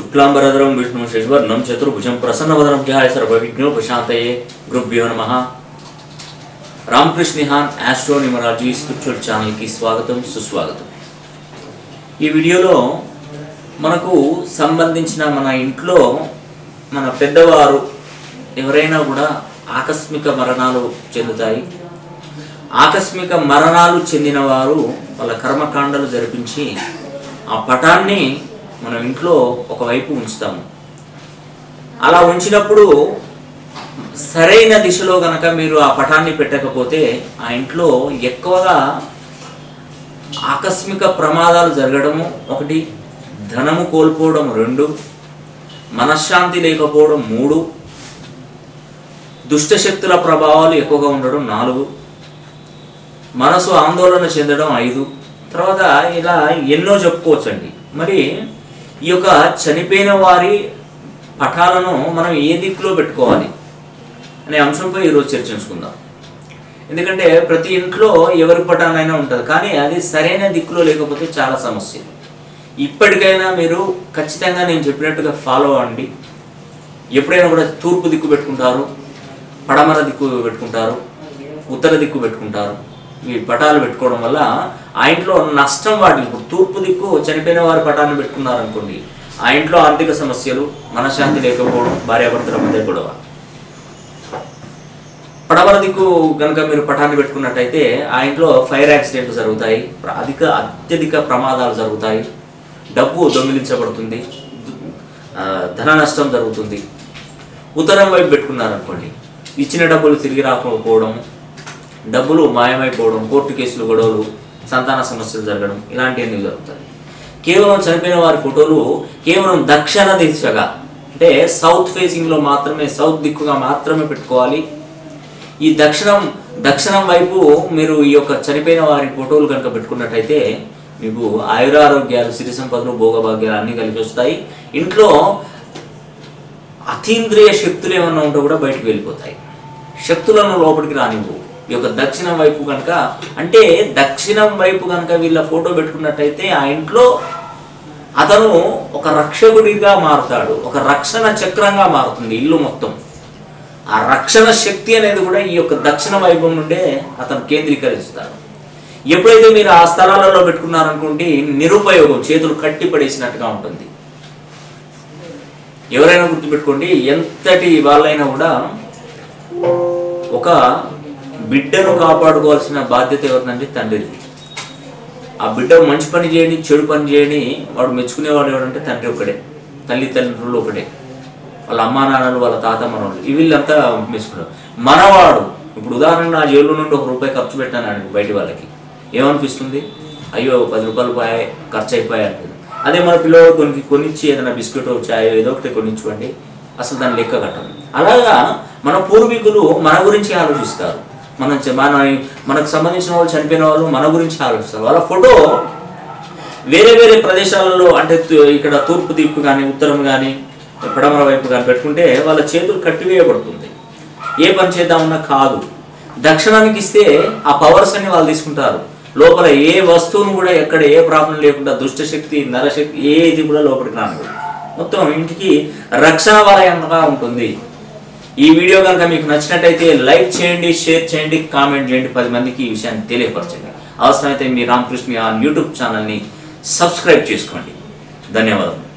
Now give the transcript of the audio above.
శుక్లాంబరధరం విష్ణు శశివర్ణం చతుర్భుజం ప్రసన్నవదనం ధ్యాయ సర్వవిఘ్నో ప్రశాంతయే గురుభ్యో నమ Ramakrishna Nihan astro numerology spiritual ఛానల్కి స్వాగతం సుస్వాగతం ఈ వీడియోలో మనకు సంబంధించిన మన ఇంట్లో మన పెద్దవారు ఎవరైనా కూడా ఆకస్మిక మరణాలు చెందుతాయి ఆకస్మిక మరణాలు చెందిన వారు వాళ్ళ కర్మకాండలు జరిపించి ఆ పటాన్ని మనం ఇంట్లో ఒకవైపు ఉంచుతాము అలా ఉంచినప్పుడు సరైన దిశలో గనక మీరు ఆ పటాన్ని పెట్టకపోతే ఆ ఇంట్లో ఎక్కువగా ఆకస్మిక ప్రమాదాలు జరగడము ఒకటి ధనము కోల్పోవడం రెండు మనశ్శాంతి లేకపోవడం మూడు దుష్టశక్తుల ప్రభావాలు ఎక్కువగా ఉండడం నాలుగు మనసు ఆందోళన చెందడం ఐదు తర్వాత ఇలా ఎన్నో చెప్పుకోవచ్చండి మరి ఈ యొక్క చనిపోయిన వారి పటాలను మనం ఏ దిక్కులో పెట్టుకోవాలి అనే అంశంపై ఈరోజు చర్చించుకుందాం ఎందుకంటే ప్రతి ఇంట్లో ఎవరి పటానైనా ఉంటుంది కానీ అది సరైన దిక్కులో లేకపోతే చాలా సమస్య ఇప్పటికైనా మీరు ఖచ్చితంగా నేను చెప్పినట్టుగా ఫాలో అవ్వండి ఎప్పుడైనా కూడా తూర్పు దిక్కు పెట్టుకుంటారు పడమర దిక్కు పెట్టుకుంటారు ఉత్తర దిక్కు పెట్టుకుంటారు ఈ పటాలు పెట్టుకోవడం వల్ల ఆ ఇంట్లో నష్టం వాటి ఇప్పుడు తూర్పు దిక్కు చనిపోయిన వారి పటాన్ని పెట్టుకున్నారు అనుకోండి ఆ ఇంట్లో ఆర్థిక సమస్యలు మనశ్శాంతి లేకపోవడం భార్యాభర్తల మధ్య గొడవ పడమర దిక్కు కనుక మీరు పటాన్ని పెట్టుకున్నట్టయితే ఆ ఇంట్లో ఫైర్ యాక్సిడెంట్లు జరుగుతాయి ప్ర- అధిక అత్యధిక ప్రమాదాలు జరుగుతాయి డబ్బు దొంగిలించబడుతుంది ఆ, ధన నష్టం జరుగుతుంది ఉత్తరం వైపు పెట్టుకున్నారనుకోండి ఇచ్చిన డబ్బులు తిరిగి రాకపోవడం డబ్బులు మాయమైపోవడం కోర్టు కేసులు గొడవలు సంతాన సమస్యలు జరగడం ఇలాంటివన్నీ జరుగుతాయి కేవలం చనిపోయిన వారి ఫోటోలు కేవలం దక్షిణ దిశగా అంటే సౌత్ ఫేసింగ్లో మాత్రమే సౌత్ దిక్కుగా మాత్రమే పెట్టుకోవాలి ఈ దక్షిణం దక్షిణం వైపు మీరు ఈ యొక్క చనిపోయిన వారి ఫోటోలు కనుక పెట్టుకున్నట్టయితే మీకు ఆయురారోగ్యాలు సిరి సంపదలు భోగభాగ్యాలు అన్నీ కలిసి వస్తాయి ఇంట్లో అతీంద్రియ శక్తులు ఏమన్నా ఉంటే కూడా బయటకు వెళ్ళిపోతాయి శక్తులను లోపలికి రానివ్వు ఈ యొక్క దక్షిణం వైపు కనుక అంటే దక్షిణం వైపు కనుక వీళ్ళ ఫోటో పెట్టుకున్నట్టయితే ఆ ఇంట్లో అతను ఒక రక్షకుడిగా మారుతాడు ఒక రక్షణ చక్రంగా మారుతుంది ఇల్లు మొత్తం ఆ రక్షణ శక్తి అనేది కూడా ఈ యొక్క దక్షిణ వైభవం నుండే అతను కేంద్రీకరిస్తాడు ఎప్పుడైతే మీరు ఆ స్థలాలలో పెట్టుకున్నారనుకోండి నిరుపయోగం చేతులు కట్టి పడేసినట్టుగా ఉంటుంది ఎవరైనా గుర్తుపెట్టుకోండి ఎంతటి వాళ్ళైనా కూడా ఒక బిడ్డను కాపాడుకోవాల్సిన బాధ్యత ఎవరిదంటే తండ్రిది ఆ బిడ్డ మంచి పని చేయని చెడు పని చేయని వాడు మెచ్చుకునేవాడు ఎవడంటే తండ్రి ఒకడే తల్లి తండ్రులు ఒకటే వాళ్ళ అమ్మా నాన్నలు వాళ్ళ తాత మనవాళ్ళు ఈ వీళ్ళంతా మెచ్చుకున్నారు మనవాడు ఇప్పుడు ఉదాహరణ నా జైలు నుండి ఒక రూపాయి ఖర్చు పెట్టాను బయట వాళ్ళకి ఏమనిపిస్తుంది అయ్యో పది రూపాయలు పోయాయి ఖర్చు అయిపోయాయి అంటుంది అదే మన పిల్లలు కొన్ని కొనిచ్చి ఏదైనా బిస్కెట్ చాయ్ ఏదో ఒకటి కొనిచ్చుకోండి అసలు దాన్ని లెక్క కట్టదు అలాగా మన పూర్వీకులు మన గురించి ఆలోచిస్తారు మన చ- మన మనకు సంబంధించిన వాళ్ళు చనిపోయిన వాళ్ళు మన గురించి ఆలోచిస్తారు వాళ్ళ ఫోటో వేరే వేరే ప్రదేశాలలో అంటే తు- ఇక్కడ తూర్పు దిక్కు కానీ ఉత్తరం కానీ పడమర వైపు కానీ పెట్టుకుంటే వాళ్ళ చేతులు కట్టివేయబడుతుంది ఏ పని చేద్దామన్నా కాదు దక్షిణానికి ఇస్తే ఆ పవర్స్ అన్ని వాళ్ళు తీసుకుంటారు లోపల ఏ వస్తువును కూడా ఎక్కడ ఏ ప్రాబ్లం లేకుండా దుష్టశక్తి నరశక్తి ఏది కూడా లోపలికి రాను మొత్తం ఇంటికి రక్షణ వలయంగా ఉంటుంది ఈ వీడియో కనుక మీకు నచ్చినట్టయితే లైక్ చేయండి షేర్ చేయండి కామెంట్ చేయండి పది మందికి ఈ విషయాన్ని తెలియపరచండి అవసరమైతే మీ రామకృష్ణ యూట్యూబ్ ఛానల్ని సబ్స్క్రైబ్ చేసుకోండి ధన్యవాదాలు